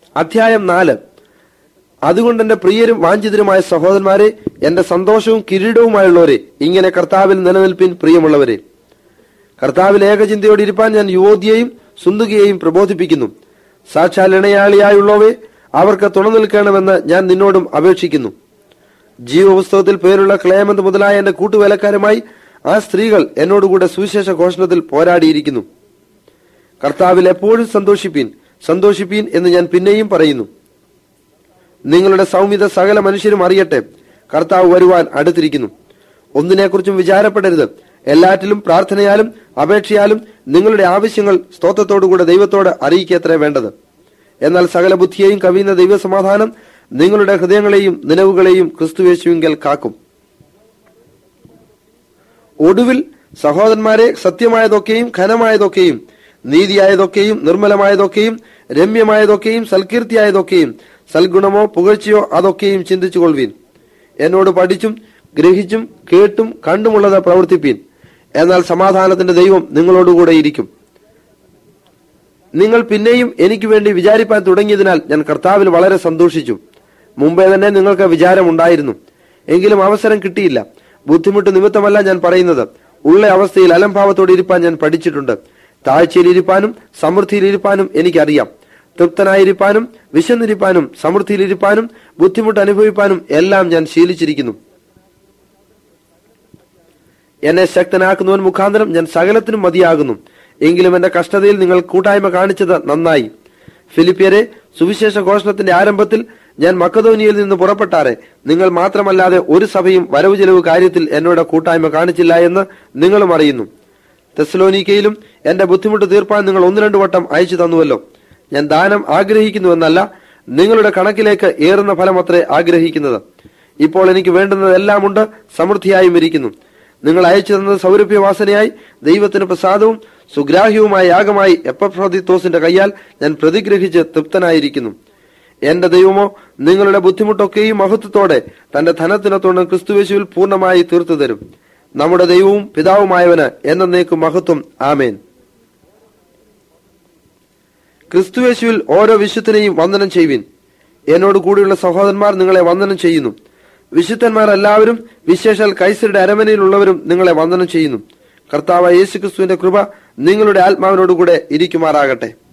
അധ്യായം നാല് അതുകൊണ്ട് എന്റെ പ്രിയരും വാഞ്ചിതരുമായ സഹോദരന്മാരെ എന്റെ സന്തോഷവും കിരീടവുമായുള്ളവരെ ഇങ്ങനെ കർത്താവിൽ നിലനിൽപ്പിൻ പ്രിയമുള്ളവരെ കർത്താവിൽ ഏകചിന്തയോടെ ഇരിപ്പാൻ ഞാൻ യുവതിയെയും സുന്ദുകയെയും പ്രബോധിപ്പിക്കുന്നു സാക്ഷാൽ ഇണയാളിയായുള്ളവേ അവർക്ക് തുണ നിൽക്കണമെന്ന് ഞാൻ നിന്നോടും അപേക്ഷിക്കുന്നു ജീവപുസ്തകത്തിൽ പേരുള്ള ക്ലേമന്ത് മുതലായ എന്റെ കൂട്ടുവേലക്കാരുമായി ആ സ്ത്രീകൾ എന്നോടുകൂടെ സുവിശേഷ ഘോഷണത്തിൽ പോരാടിയിരിക്കുന്നു കർത്താവിൽ എപ്പോഴും സന്തോഷിപ്പീൻ സന്തോഷിപ്പീൻ എന്ന് ഞാൻ പിന്നെയും പറയുന്നു നിങ്ങളുടെ സൗമ്യത സകല മനുഷ്യരും അറിയട്ടെ കർത്താവ് വരുവാൻ അടുത്തിരിക്കുന്നു ഒന്നിനെക്കുറിച്ചും വിചാരപ്പെടരുത് എല്ലാറ്റിലും പ്രാർത്ഥനയാലും അപേക്ഷയാലും നിങ്ങളുടെ ആവശ്യങ്ങൾ സ്തോത്രത്തോടുകൂടെ ദൈവത്തോട് അറിയിക്കത്രേ വേണ്ടത് എന്നാൽ സകല ബുദ്ധിയെയും കവിയുന്ന ദൈവസമാധാനം നിങ്ങളുടെ ഹൃദയങ്ങളെയും നിലവുകളെയും ക്രിസ്തുവേശുവിങ്കൽ കാക്കും ഒടുവിൽ സഹോദരന്മാരെ സത്യമായതൊക്കെയും ഘനമായതൊക്കെയും നീതിയായതൊക്കെയും നിർമ്മലമായതൊക്കെയും രമ്യമായതൊക്കെയും സൽകീർത്തിയായതൊക്കെയും സൽഗുണമോ പുകഴ്ചയോ അതൊക്കെയും ചിന്തിച്ചുകൊള്ളുവീൻ എന്നോട് പഠിച്ചും ഗ്രഹിച്ചും കേട്ടും കണ്ടുമുള്ളത് പ്രവർത്തിപ്പീൻ എന്നാൽ സമാധാനത്തിന്റെ ദൈവം നിങ്ങളോടുകൂടെ ഇരിക്കും നിങ്ങൾ പിന്നെയും എനിക്ക് വേണ്ടി വിചാരിപ്പാൻ തുടങ്ങിയതിനാൽ ഞാൻ കർത്താവിൽ വളരെ സന്തോഷിച്ചു മുമ്പേ തന്നെ നിങ്ങൾക്ക് വിചാരമുണ്ടായിരുന്നു എങ്കിലും അവസരം കിട്ടിയില്ല ബുദ്ധിമുട്ട് നിമിത്തമല്ല ഞാൻ പറയുന്നത് ഉള്ള അവസ്ഥയിൽ അലംഭാവത്തോടെ ഇരിപ്പാൻ ഞാൻ പഠിച്ചിട്ടുണ്ട് താഴ്ചയിൽ ഇരിപ്പാനും സമൃദ്ധിയിൽ ഇരിപ്പാനും എനിക്കറിയാം തൃപ്തനായിരിക്കാനും വിശന്നിരിപ്പാനും സമൃദ്ധിയിലിരിപ്പാനും ബുദ്ധിമുട്ട് അനുഭവിപ്പാനും എല്ലാം ഞാൻ ശീലിച്ചിരിക്കുന്നു എന്നെ ശക്തനാക്കുന്നവൻ മുഖാന്തരം ഞാൻ സകലത്തിനും മതിയാകുന്നു എങ്കിലും എന്റെ കഷ്ടതയിൽ നിങ്ങൾ കൂട്ടായ്മ കാണിച്ചത് നന്നായി ഫിലിപ്പിയരെ സുവിശേഷ ഘോഷണത്തിന്റെ ആരംഭത്തിൽ ഞാൻ മക്കതോനിയയിൽ നിന്ന് പുറപ്പെട്ടാറെ നിങ്ങൾ മാത്രമല്ലാതെ ഒരു സഭയും വരവ് ചെലവ് കാര്യത്തിൽ എന്നോട് കൂട്ടായ്മ കാണിച്ചില്ല എന്ന് നിങ്ങളും അറിയുന്നു തെസ്ലോനിക്കയിലും എന്റെ ബുദ്ധിമുട്ട് തീർപ്പാൻ നിങ്ങൾ ഒന്ന് രണ്ടു വട്ടം അയച്ചു തന്നുവല്ലോ ഞാൻ ദാനം ആഗ്രഹിക്കുന്നുവെന്നല്ല നിങ്ങളുടെ കണക്കിലേക്ക് ഏറുന്ന ഫലമത്രേ ആഗ്രഹിക്കുന്നത് ഇപ്പോൾ എനിക്ക് വേണ്ടുന്നതെല്ലാം ഉണ്ട് സമൃദ്ധിയായും ഇരിക്കുന്നു നിങ്ങൾ അയച്ചു തന്നത് സൗരഭ്യവാസനയായി ദൈവത്തിന് പ്രസാദവും സുഗ്രാഹ്യവുമായ യാഗമായി എപ്പഫ്രോദിത്തോസിന്റെ കയ്യാൽ ഞാൻ പ്രതിഗ്രഹിച്ച് തൃപ്തനായിരിക്കുന്നു എന്റെ ദൈവമോ നിങ്ങളുടെ ബുദ്ധിമുട്ടൊക്കെയും മഹത്വത്തോടെ തന്റെ ധനത്തിനത്തോണം ക്രിസ്തുവേശുവിൽ പൂർണ്ണമായി തീർത്തു തരും നമ്മുടെ ദൈവവും പിതാവുമായവന് എന്നേക്കും മഹത്വം ആമേൻ ക്രിസ്തുവേശുവിൽ ഓരോ വിശുദ്ധനെയും വന്ദനം ചെയ്യുവിൻ എന്നോട് കൂടിയുള്ള സഹോദരന്മാർ നിങ്ങളെ വന്ദനം ചെയ്യുന്നു വിശുദ്ധന്മാർ എല്ലാവരും വിശേഷാൽ കൈസരുടെ അരമനയിലുള്ളവരും നിങ്ങളെ വന്ദനം ചെയ്യുന്നു കർത്താവ് യേശുക്രിസ്തുവിന്റെ കൃപ നിങ്ങളുടെ ആത്മാവിനോടുകൂടെ ഇരിക്കുമാറാകട്ടെ